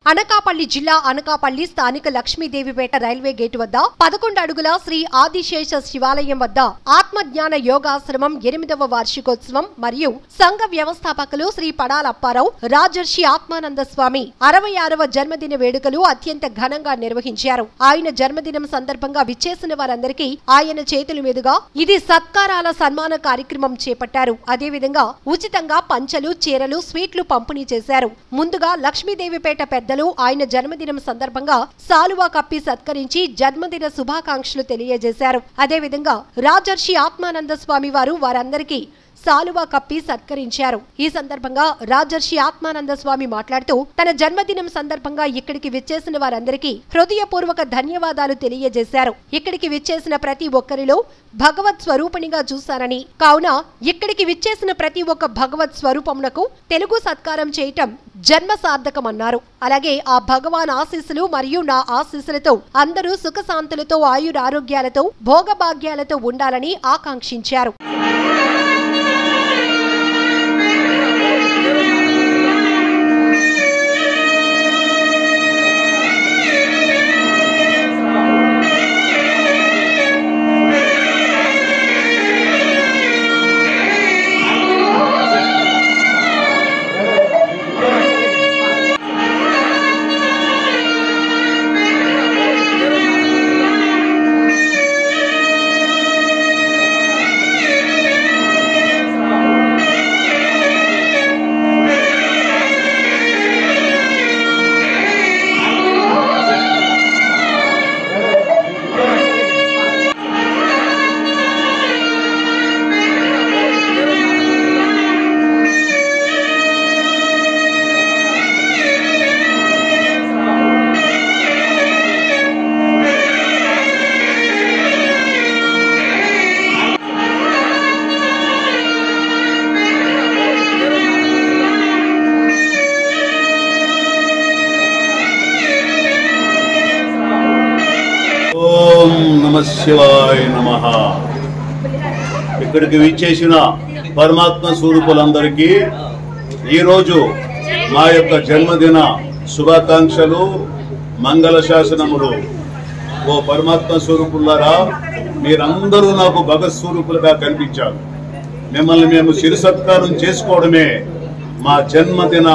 అనకాపల్లి జిల్లా అనకాపల్లి స్థానిక Lakshmidevipeta railway gate వద్ద పదకొండు అడుగుల శ్రీ ఆదిశేష శివాలయం వద్ద ఆత్మజ్ఞాన యోగాశ్రమం ఎనిమిదవ వార్షికోత్సవం మరియు సంఘ వ్యవస్థాపకులు శ్రీ పడాల అప్పారావు రాజర్షి ఆత్మానంద స్వామి అరవై ఆరవ జన్మదిన వేడుకలు అత్యంత ఘనంగా నిర్వహించారు ఆయన జన్మదినం సందర్భంగా విచ్చేసిన వారందరికీ ఆయన చేతుల మీదుగా ఇది సత్కారాల సన్మాన కార్యక్రమం చేపట్టారు అదేవిధంగా ఉచితంగా పంచలు చీరలు స్వీట్లు పంపిణీ చేశారు ముందుగా లక్ష్మీదేవిపేట పెద్దలు ఆయన జన్మదినం సందర్భంగా సాలువా కప్పి సత్కరించి జన్మదిన శుభాకాంక్షలు తెలియజేశారు అదేవిధంగా రాజర్షి ఆత్మానంద స్వామి వారు వారందరికీ సాలువా కప్పి సత్కరించారు ఈ సందర్భంగా రాజర్షి ఆత్మానంద స్వామి మాట్లాడుతూ తన జన్మదినం సందర్భంగా ఇక్కడికి విచ్చేసిన వారందరికీ హృదయపూర్వక ధన్యవాదాలు తెలియజేశారు ఇక్కడికి విచ్చేసిన ప్రతి ఒక్కరిలో భగవత్ స్వరూపిణిగా చూశారని కావున ఇక్కడికి విచ్చేసిన ప్రతి ఒక్క భగవత్ స్వరూపమునకు తెలుగు సత్కారం చేయటం జన్మ సార్థకమన్నారు అలాగే ఆ భగవాన్ ఆశీస్సులు మరియు నా ఆశీస్సులతో అందరూ సుఖశాంతులతో ఆయురారోగ్యాలతో భోగభాగ్యాలతో ఉండాలని ఆకాంక్షించారు ఓం నమ శివాయ నమ ఇక్కడికి విచ్చేసిన పరమాత్మ స్వరూపులందరికీ ఈరోజు మా యొక్క జన్మదిన శుభాకాంక్షలు మంగళ శాసనములు ఓ పరమాత్మ స్వరూపులారా మీరందరూ నాకు భగత్ స్వరూపులుగా కనిపించారు మిమ్మల్ని మేము శిరు సత్కారం చేసుకోవడమే మా జన్మదిన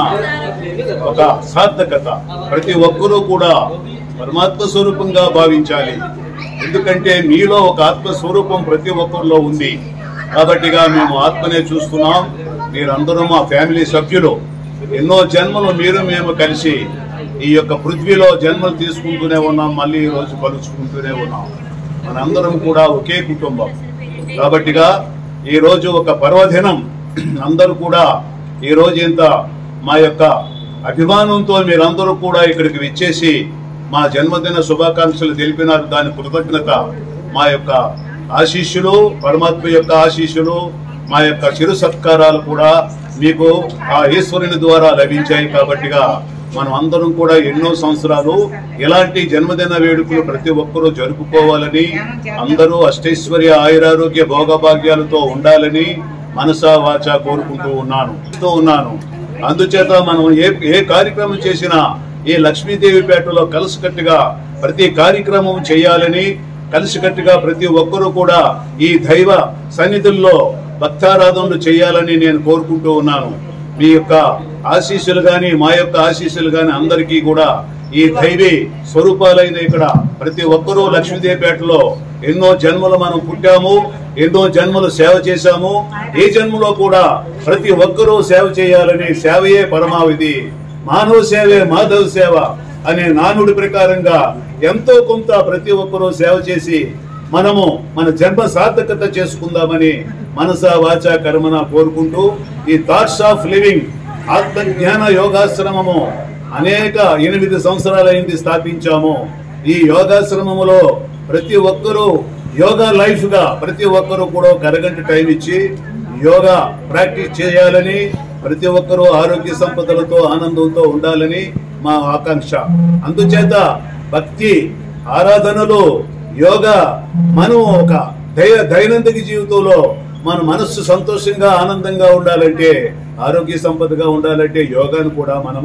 ఒక సార్థకత ప్రతి ఒక్కరూ కూడా పరమాత్మ స్వరూపంగా భావించాలి ఎందుకంటే మీలో ఒక ఆత్మ స్వరూపం ప్రతి ఒక్కరిలో ఉంది కాబట్టిగా మేము ఆత్మనే చూస్తున్నాం మీరందరూ మా ఫ్యామిలీ సభ్యులు ఎన్నో జన్మలు మీరు మేము కలిసి ఈ యొక్క పృథ్వీలో జన్మలు తీసుకుంటూనే ఉన్నాం మళ్ళీ ఈ రోజు కలుసుకుంటూనే ఉన్నాం మనందరం కూడా ఒకే కుటుంబం కాబట్టిగా ఈ రోజు ఒక పర్వదినం అందరూ కూడా ఈ రోజు ఇంత మా యొక్క అభిమానంతో మీరందరూ కూడా ఇక్కడికి విచ్చేసి మా జన్మదిన శుభాకాంక్షలు తెలిపినారు దాని కృతజ్ఞత మా యొక్క ఆశీస్సులు పరమాత్మ యొక్క ఆశీస్సులు మా యొక్క చిరు సత్కారాలు కూడా మీకు ఆ ఈశ్వరుని ద్వారా లభించాయి కాబట్టిగా మనం అందరం కూడా ఎన్నో సంవత్సరాలు ఇలాంటి జన్మదిన వేడుకలు ప్రతి ఒక్కరూ జరుపుకోవాలని అందరూ అష్టైశ్వర్య ఆయురారోగ్య భోగభాగ్యాలతో ఉండాలని మనసా వాచ కోరుకుంటూ ఉన్నాను తో ఉన్నాను అందుచేత మనం ఏ ఏ కార్యక్రమం చేసినా ఈ లక్ష్మీదేవిపేటలో కలిసికట్టుగా ప్రతి కార్యక్రమం చేయాలని కలిసికట్టుగా ప్రతి ఒక్కరూ కూడా ఈ దైవ సన్నిధుల్లో భక్తారాధనలు చేయాలని నేను కోరుకుంటూ ఉన్నాను మీ యొక్క ఆశీస్సులు గాని మా యొక్క ఆశీస్సులు గాని అందరికీ కూడా ఈ దైవీ స్వరూపాలైన ఇక్కడ ప్రతి ఒక్కరూ లక్ష్మీదేవిపేటలో ఎన్నో జన్మలు మనం పుట్టాము ఎన్నో జన్మలు సేవ చేశాము ఈ జన్మలో కూడా ప్రతి ఒక్కరూ సేవ చేయాలని సేవయే పరమావధి మానవ సేవే మాధవ సేవ అనే నానుడి ప్రకారంగా ఎంతో కొంత ప్రతి ఒక్కరూ సేవ చేసి మనము మన జన్మ సార్థకత చేసుకుందామని మనస వాచ కర్మన కోరుకుంటూ ఈ థాట్స్ ఆఫ్ లివింగ్ ఆత్మ జ్ఞాన యోగాశ్రమము అనేక ఎనిమిది సంవత్సరాలైంది స్థాపించాము ఈ యోగాశ్రమములో ప్రతి ఒక్కరూ యోగా లైఫ్ గా ప్రతి ఒక్కరూ కూడా ఒక అరగంట టైం ఇచ్చి యోగా ప్రాక్టీస్ చేయాలని ప్రతి ఒక్కరూ ఆరోగ్య సంపదలతో ఆనందంతో ఉండాలని మా ఆకాంక్ష అందుచేత భక్తి ఆరాధనలు యోగా మనం ఒక దై దైనందిక జీవితంలో మన మనస్సు సంతోషంగా ఆనందంగా ఉండాలంటే ఆరోగ్య సంపదగా ఉండాలంటే యోగాను కూడా మనము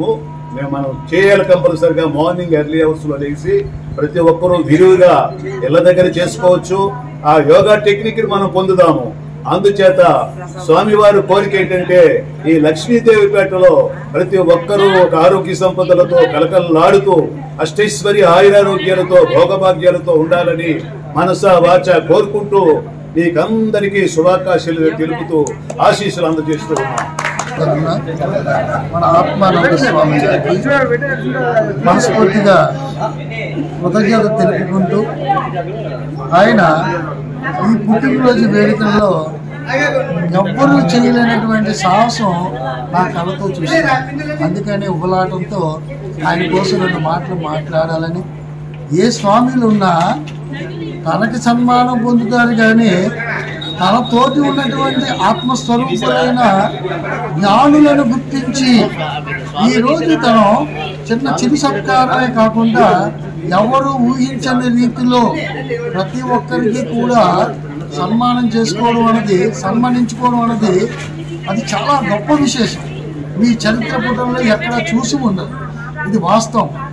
మేము మనం చేయాలి కంపల్సరిగా మార్నింగ్ ఎర్లీ అవర్స్ లో లేచి ప్రతి ఒక్కరూ విరివిగా ఇళ్ళ దగ్గర చేసుకోవచ్చు ఆ యోగా టెక్నిక్ ని మనం పొందుదాము అందుచేత స్వామివారి కోరిక ఏంటంటే ఈ లక్ష్మీదేవిపేటలో ప్రతి ఒక్కరూ ఒక ఆరోగ్య సంపదలతో కలకలలాడుతూ అష్టైశ్వర్య ఆయురారోగ్యాలతో భోగభాగ్యాలతో ఉండాలని మనస వాచ కోరుకుంటూ మీకందరికీ శుభాకాంక్షలు తెలుపుతూ ఆశీస్సులు అందజేస్తూ ఉన్నాం తరఫున మన ఆత్మానంద స్వామి గారికి మనస్ఫూర్తిగా కృతజ్ఞత తెలుపుకుంటూ ఆయన ఈ పుట్టినరోజు వేడుకల్లో ఎవ్వరూ చేయలేనటువంటి సాహసం నా కళతో చూశాను అందుకని ఉబలాటంతో ఆయన కోసం రెండు మాటలు మాట్లాడాలని ఏ స్వామిలు ఉన్నా తనకి సన్మానం పొందుతారు కానీ తన తోటి ఉన్నటువంటి ఆత్మస్వరూపులైన జ్ఞానులను గుర్తించి ఈ రోజు తను చిన్న చిరు సత్కారమే కాకుండా ఎవరు ఊహించని రీతిలో ప్రతి ఒక్కరికి కూడా సన్మానం చేసుకోవడం అనేది సన్మానించుకోవడం అనేది అది చాలా గొప్ప విశేషం మీ చరిత్ర పుటంలో ఎక్కడ చూసి ఉండదు ఇది వాస్తవం